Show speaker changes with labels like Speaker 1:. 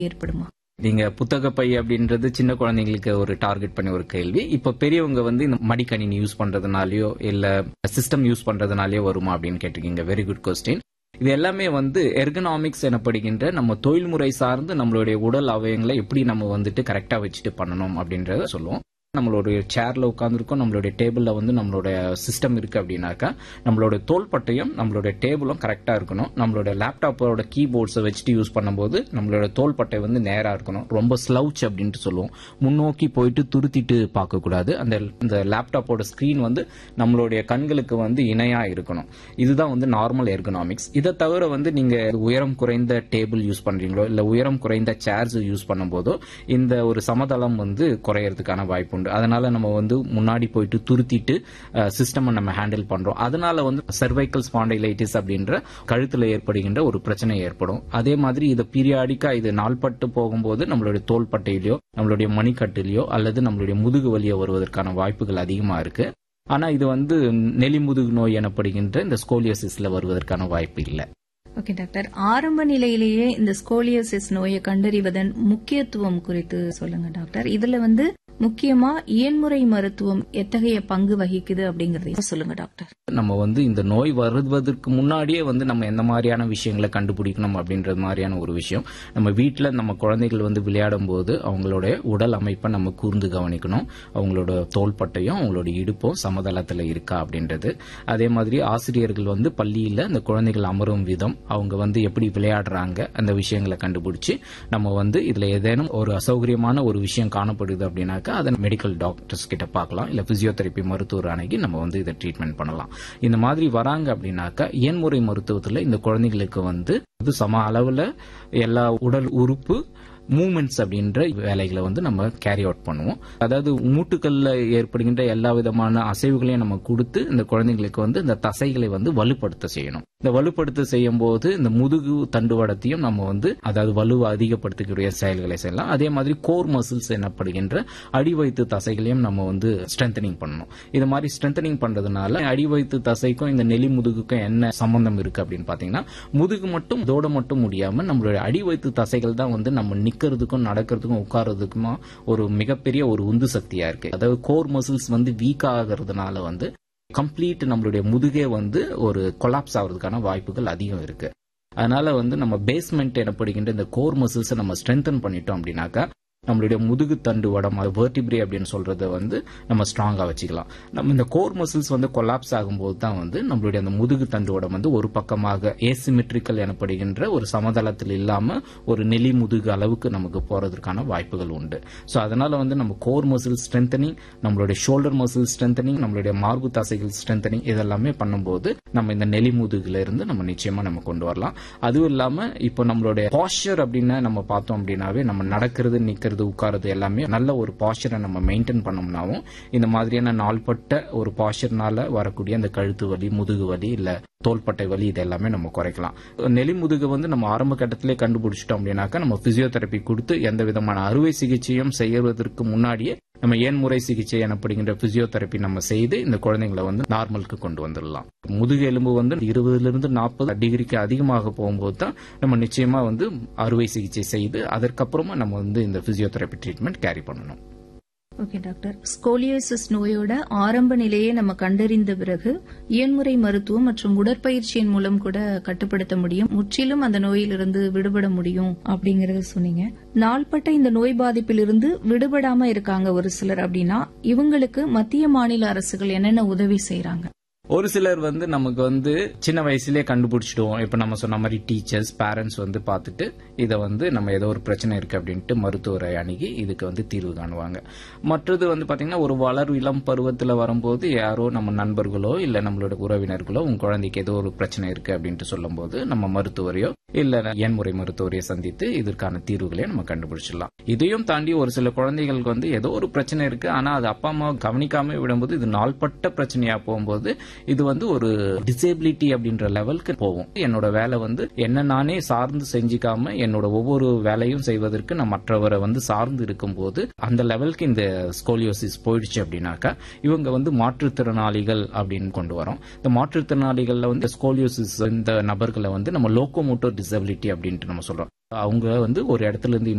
Speaker 1: ஏற்படுமா
Speaker 2: நீங்க புத்தக பை அப்படின்றது சின்ன குழந்தைங்களுக்கு ஒரு டார்கெட் பண்ணி ஒரு கேள்வி இப்ப பெரியவங்க வந்து இந்த மடிக்கணினி யூஸ் பண்றதுனாலயோ இல்ல சிஸ்டம் யூஸ் பண்றதுனாலயோ வருமா அப்படின்னு கேட்டிருக்கீங்க வெரி குட் கொஸ்டின் இது எல்லாமே வந்து எர்கனாமிக்ஸ் எனப்படுகின்ற நம்ம தொழில்முறை சார்ந்து நம்மளுடைய உடல் அவயங்களை எப்படி நம்ம வந்துட்டு கரெக்டா வச்சுட்டு பண்ணணும் அப்படின்றத சொல்லுவோம் நம்மளுடைய சேர்ல உட்காந்துருக்கோம் நம்மளுடைய டேபிள்ல வந்து நம்மளோட சிஸ்டம் இருக்கு அப்படின்னாக்கா நம்மளோட தோள்பட்டையும் நம்மளோட டேபிளும் கரெக்டா இருக்கணும் நம்மளோட லேப்டாப்போட கீபோர்ட்ஸை வச்சுட்டு யூஸ் பண்ணும்போது நம்மளோட தோள்பட்டை வந்து நேரா இருக்கணும் ரொம்ப ஸ்லவுச் அப்படின்ட்டு சொல்லுவோம் முன்னோக்கி போயிட்டு துருத்திட்டு பார்க்க கூடாது அந்த இந்த லேப்டாப்போட ஸ்கிரீன் வந்து நம்மளுடைய கண்களுக்கு வந்து இணையா இருக்கணும் இதுதான் வந்து நார்மல் எர்கனாமிக்ஸ் இதை தவிர வந்து நீங்க உயரம் குறைந்த டேபிள் யூஸ் பண்றீங்களோ இல்ல உயரம் குறைந்த சேர்ஸ் யூஸ் பண்ணும்போதோ இந்த ஒரு சமதளம் வந்து குறையறதுக்கான வாய்ப்பு உண்டு அதனால நம்ம வந்து முன்னாடி போயிட்டு துருத்திட்டு சிஸ்டம் நம்ம ஹேண்டில் பண்றோம் அதனால வந்து சர்வைக்கல் ஸ்பாண்டைலைட்டிஸ் அப்படின்ற கழுத்துல ஏற்படுகின்ற ஒரு பிரச்சனை ஏற்படும் அதே மாதிரி இது பீரியாடிக்கா இது நாள்பட்டு போகும்போது நம்மளுடைய தோள்பட்டையிலயோ நம்மளுடைய மணிக்கட்டிலையோ அல்லது நம்மளுடைய முதுகு வலியோ வருவதற்கான வாய்ப்புகள் அதிகமா இருக்கு ஆனா இது வந்து நெலிமுதுகு நோய் எனப்படுகின்ற இந்த ஸ்கோலியோசிஸ்ல வருவதற்கான வாய்ப்பு இல்லை
Speaker 1: ஓகே டாக்டர் ஆரம்ப நிலையிலேயே இந்த ஸ்கோலியோசிஸ் நோயை கண்டறிவதன் முக்கியத்துவம் குறித்து சொல்லுங்க டாக்டர் இதுல வந்து முக்கியமா இயன்முறை மருத்துவம் எத்தகைய பங்கு வகிக்குது அப்படிங்கறதையும் சொல்லுங்க டாக்டர்
Speaker 2: நம்ம வந்து இந்த நோய் வருவதற்கு முன்னாடியே வந்து நம்ம எந்த மாதிரியான விஷயங்களை கண்டுபிடிக்கணும் அப்படின்றது மாதிரியான ஒரு விஷயம் நம்ம வீட்டில் நம்ம குழந்தைகள் வந்து விளையாடும் போது அவங்களோட உடல் அமைப்பை நம்ம கூர்ந்து கவனிக்கணும் அவங்களோட தோள்பட்டையும் அவங்களோட இடுப்பும் சமதளத்தில் இருக்கா அப்படின்றது அதே மாதிரி ஆசிரியர்கள் வந்து பள்ளியில் இந்த குழந்தைகள் அமரும் விதம் அவங்க வந்து எப்படி விளையாடுறாங்க அந்த விஷயங்களை கண்டுபிடிச்சு நம்ம வந்து இதுல ஏதேனும் ஒரு அசௌகரியமான ஒரு விஷயம் காணப்படுது அப்படின்னாக்கா அதை மெடிக்கல் டாக்டர்ஸ் கிட்ட பார்க்கலாம் இல்ல பிசியோதெரப்பி மருத்துவர் அணுகி நம்ம வந்து இதை ட்ரீட்மெண்ட் பண்ணலாம் இந்த மாதிரி வராங்க அப்படின்னாக்கா இயன்முறை மருத்துவத்துல இந்த குழந்தைகளுக்கு வந்து இது சம அளவுல எல்லா உடல் உறுப்பு மூமெண்ட்ஸ் அப்படின்ற வேலைகளை வந்து நம்ம கேரி அவுட் பண்ணுவோம் அதாவது மூட்டுக்கல்ல ஏற்படுகின்ற எல்லா விதமான அசைவுகளையும் நம்ம கொடுத்து இந்த குழந்தைங்களுக்கு வந்து இந்த தசைகளை வந்து வலுப்படுத்த செய்யணும் இந்த வலுப்படுத்த செய்யும் போது இந்த முதுகு தண்டுவடத்தையும் நம்ம வந்து அதாவது வலுவை அதிகப்படுத்தக்கூடிய செயல்களை செய்யலாம் அதே மாதிரி கோர் மசில்ஸ் எனப்படுகின்ற அடிவயிற்று தசைகளையும் நம்ம வந்து ஸ்ட்ரென்தனிங் பண்ணணும் இது மாதிரி ஸ்ட்ரென்தனிங் பண்றதுனால அடிவயிற்று தசைக்கும் இந்த நெலி முதுகுக்கும் என்ன சம்பந்தம் இருக்கு அப்படின்னு பாத்தீங்கன்னா முதுகு மட்டும் இதோட மட்டும் முடியாம நம்மளுடைய அடிவயிற்று தசைகள் தான் வந்து நம்ம நிக்கிறதுக்கும் நடக்கிறதுக்கும் உட்கார்றதுக்குமா ஒரு மிகப்பெரிய ஒரு உந்து சக்தியா இருக்கு அதாவது கோர் மசில்ஸ் வந்து வீக் ஆகிறதுனால வந்து கம்ப்ளீட் நம்மளுடைய முதுகே வந்து ஒரு கொலாப்ஸ் ஆகிறதுக்கான வாய்ப்புகள் அதிகம் இருக்கு அதனால வந்து நம்ம பேஸ்மெண்ட் எனப்படுகின்ற இந்த கோர் மசில்ஸை நம்ம ஸ்ட்ரென்தன் பண்ணிட்டோம் அப்படின்னாக்கா நம்மளுடைய முதுகு தண்டு வடம் அது வேர்டிபிரி அப்படின்னு சொல்றத வந்து நம்ம ஸ்ட்ராங்கா வச்சுக்கலாம் நம்ம இந்த கோர் மசில்ஸ் வந்து கொலாப்ஸ் ஆகும்போது தான் வந்து நம்மளுடைய அந்த முதுகு தண்டு வடம் வந்து ஒரு பக்கமாக ஏசிமெட்ரிக்கல் எனப்படுகின்ற ஒரு சமதளத்தில் இல்லாம ஒரு நெலி முதுகு அளவுக்கு நமக்கு போறதுக்கான வாய்ப்புகள் உண்டு ஸோ அதனால வந்து நம்ம கோர் மசில் ஸ்ட்ரென்தனிங் நம்மளுடைய ஷோல்டர் மசில் ஸ்ட்ரென்தனிங் நம்மளுடைய மார்பு தசைகள் ஸ்ட்ரென்தனிங் இதெல்லாமே பண்ணும்போது நம்ம இந்த நெலி முதுகுல இருந்து நம்ம நிச்சயமா நம்ம கொண்டு வரலாம் அதுவும் இல்லாம இப்போ நம்மளுடைய பாஸ்டர் அப்படின்னு நம்ம பார்த்தோம் அப்படின்னாவே நம்ம நடக்கிறது நிக்கிறது உட்காருறது எல்லாமே நல்ல ஒரு பாஸ்டரை நம்ம மெயின்டைன் பண்ணோம்னாவும் இந்த மாதிரியான நாள்பட்ட ஒரு பாஸ்டர்னால வரக்கூடிய அந்த கழுத்து வலி முதுகு வலி இல்ல தோள்பட்டை வலி இது எல்லாமே நம்ம குறைக்கலாம் நெலி முதுகு வந்து நம்ம ஆரம்ப கட்டத்திலே கண்டுபிடிச்சிட்டோம் அப்படின்னாக்கா நம்ம பிசியோதெரப்பி கொடுத்து எந்த விதமான அறுவை சிகிச்சையும் செய்யறதற்கு முன்னாடியே நம்ம ஏன்முறை சிகிச்சை எனப்படுகின்ற பிசியோதெரப்பி நம்ம செய்து இந்த குழந்தைங்களை வந்து நார்மலுக்கு கொண்டு வந்துடலாம் முதுகு எலும்பு வந்து இருபதுல இருந்து நாற்பது டிகிரிக்கு அதிகமாக போகும்போது தான் நம்ம நிச்சயமா வந்து அறுவை சிகிச்சை செய்து அதற்கப்புறமா நம்ம வந்து இந்த பிசியோதெரப்பி ட்ரீட்மெண்ட் கேரி பண்ணணும்
Speaker 1: ஓகே டாக்டர் ஸ்கோலியோசிஸ் நோயோட ஆரம்ப நிலையை நம்ம கண்டறிந்த பிறகு இயன்முறை மருத்துவம் மற்றும் உடற்பயிற்சியின் மூலம் கூட கட்டுப்படுத்த முடியும் முற்றிலும் அந்த நோயிலிருந்து விடுபட முடியும் அப்படிங்கறத சொன்னீங்க நாள்பட்ட இந்த நோய் பாதிப்பிலிருந்து விடுபடாம இருக்காங்க ஒரு சிலர் அப்படின்னா இவங்களுக்கு மத்திய மாநில அரசுகள் என்னென்ன உதவி செய்யறாங்க
Speaker 2: ஒரு சிலர் வந்து நமக்கு வந்து சின்ன வயசுலயே கண்டுபிடிச்சிடுவோம் இப்ப நம்ம சொன்ன மாதிரி டீச்சர்ஸ் பேரண்ட்ஸ் வந்து பார்த்துட்டு இதை வந்து நம்ம ஏதோ ஒரு பிரச்சனை இருக்கு அப்படின்ட்டு மருத்துவரை அணுகி இதுக்கு வந்து தீர்வு காணுவாங்க மற்றது வந்து பாத்தீங்கன்னா ஒரு வளர் இளம் பருவத்துல வரும்போது யாரோ நம்ம நண்பர்களோ இல்ல நம்மளோட உறவினர்களோ உங்க குழந்தைக்கு ஏதோ ஒரு பிரச்சனை இருக்கு அப்படின்ட்டு சொல்லும்போது நம்ம மருத்துவரையோ இல்ல எண்முறை மருத்துவரையோ சந்தித்து இதற்கான தீர்வுகளையும் நம்ம கண்டுபிடிச்சிடலாம் இதையும் தாண்டி ஒரு சில குழந்தைகளுக்கு வந்து ஏதோ ஒரு பிரச்சனை இருக்கு ஆனா அது அப்பா அம்மா கவனிக்காம விடும்போது இது நாள்பட்ட பிரச்சனையா போகும்போது இது வந்து ஒரு டிசேபிலிட்டி அப்படின்ற லெவலுக்கு போகும் என்னோட வேலை வந்து என்ன நானே சார்ந்து செஞ்சுக்காம என்னோட ஒவ்வொரு வேலையும் செய்வதற்கு நான் மற்றவரை வந்து சார்ந்து இருக்கும்போது அந்த லெவலுக்கு இந்த ஸ்கோலியோசிஸ் போயிடுச்சு அப்படின்னாக்கா இவங்க வந்து மாற்றுத்திறனாளிகள் அப்படின்னு கொண்டு வரோம் இந்த மாற்றுத்திறனாளிகள்ல வந்து ஸ்கோலியோசிஸ் இந்த நபர்களை வந்து நம்ம லோகோமோட்டோ டிசபிலிட்டி அப்படின்ட்டு நம்ம சொல்றோம் அவங்க வந்து ஒரு இடத்துல இருந்து